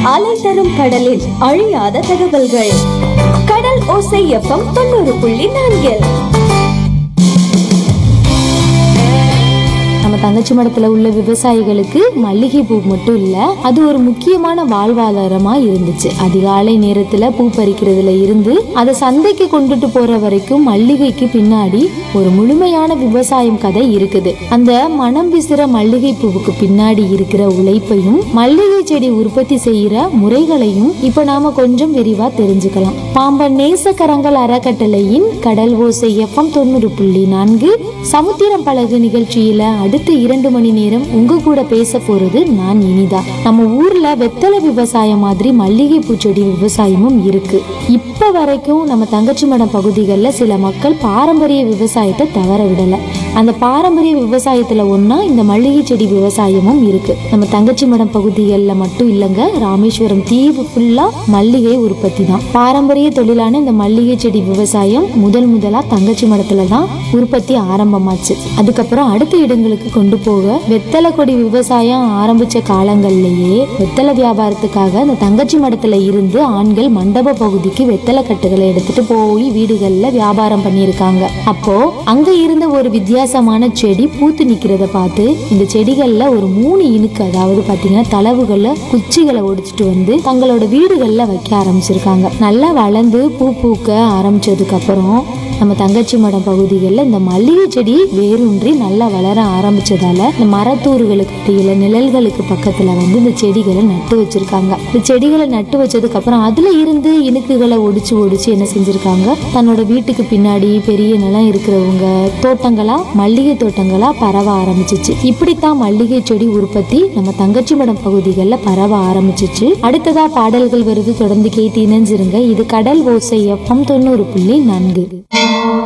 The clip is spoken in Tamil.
அலை தரும் கடலில் அழியாத தகவல்கள் கடல் ஓசை எஃப்எம் தொண்ணூறு புள்ளி நான்கில் நம்ம தங்கச்சி மடத்துல உள்ள விவசாயிகளுக்கு மல்லிகை பூ மட்டும் இல்ல அது ஒரு முக்கியமான வாழ்வாதாரமா இருந்துச்சு அதிகாலை நேரத்துல பூ பறிக்கிறதுல இருந்து அதை சந்தைக்கு கொண்டுட்டு போற வரைக்கும் மல்லிகைக்கு பின்னாடி ஒரு முழுமையான விவசாயம் கதை இருக்குது அந்த மனம் விசிற மல்லிகை பூவுக்கு பின்னாடி இருக்கிற உழைப்பையும் மல்லிகை செடி உற்பத்தி செய்யற முறைகளையும் இப்ப நாம கொஞ்சம் விரிவா தெரிஞ்சுக்கலாம் பாம்பன் நேசக்கரங்கள் அறக்கட்டளையின் கடல் ஓசை எஃப்எம் தொண்ணூறு புள்ளி நான்கு சமுத்திரம் பழகு நிகழ்ச்சியில அடுத்த இரண்டு மணி நேரம் உங்க கூட பேச போறது நான் இனிதா நம்ம ஊர்ல வெத்தலை விவசாயம் மாதிரி மல்லிகை பூச்செடி விவசாயமும் இருக்கு இப்ப வரைக்கும் நம்ம தங்கச்சி மடம் பகுதிகளில் சில மக்கள் பாரம்பரிய விவசாயத்தை தவற விடல அந்த பாரம்பரிய விவசாயத்துல ஒண்ணா இந்த மல்லிகை செடி விவசாயமும் இருக்கு நம்ம தங்கச்சி மடம் பகுதிகளில் மட்டும் இல்லைங்க ராமேஸ்வரம் தீவு ஃபுல்லா மல்லிகை உற்பத்தி தான் பாரம்பரிய தொழிலான இந்த மல்லிகை செடி விவசாயம் முதல் முதலா தங்கச்சி மடத்துல தான் உற்பத்தி ஆரம்பமாச்சு அதுக்கப்புறம் அடுத்த இடங்களுக்கு கொண்டு போக வெத்தலை கொடி விவசாயம் ஆரம்பிச்ச காலங்கள்லயே வெத்தலை வியாபாரத்துக்காக இந்த தங்கச்சி மடத்துல இருந்து ஆண்கள் மண்டப பகுதிக்கு வெத்தலை கட்டுகளை எடுத்துட்டு போய் வீடுகள்ல வியாபாரம் பண்ணியிருக்காங்க அப்போ அங்க இருந்த ஒரு வித்தியாசமான செடி பூத்து நிக்கிறத பார்த்து இந்த செடிகள்ல ஒரு மூணு இனுக்கு அதாவது பாத்தீங்கன்னா தளவுகள்ல குச்சிகளை ஒடிச்சிட்டு வந்து தங்களோட வீடுகள்ல வைக்க ஆரம்பிச்சிருக்காங்க நல்லா வளர்ந்து பூ பூக்க ஆரம்பிச்சதுக்கு அப்புறம் நம்ம தங்கச்சி மடம் பகுதிகளில் இந்த மல்லிகை செடி வேரூன்றி நல்லா வளர ஆரம்பிச்சதால இந்த மரத்தூர்களுக்கு இடையில நிழல்களுக்கு பக்கத்துல வந்து இந்த செடிகளை நட்டு வச்சிருக்காங்க இந்த செடிகளை நட்டு வச்சதுக்கு அப்புறம் அதுல இருந்து இனுக்குகளை ஒடிச்சு ஒடிச்சு என்ன செஞ்சிருக்காங்க தன்னோட வீட்டுக்கு பின்னாடி பெரிய நிலம் இருக்கிறவங்க தோட்டங்களா மல்லிகை தோட்டங்களா பரவ ஆரம்பிச்சிச்சு இப்படித்தான் மல்லிகை செடி உற்பத்தி நம்ம தங்கச்சி மடம் பகுதிகளில் பரவ ஆரம்பிச்சிச்சு அடுத்ததா பாடல்கள் வருது தொடர்ந்து கேட்டு இணைஞ்சிருங்க இது கடல் ஓசை எஃப்எம் தொண்ணூறு புள்ளி நான்கு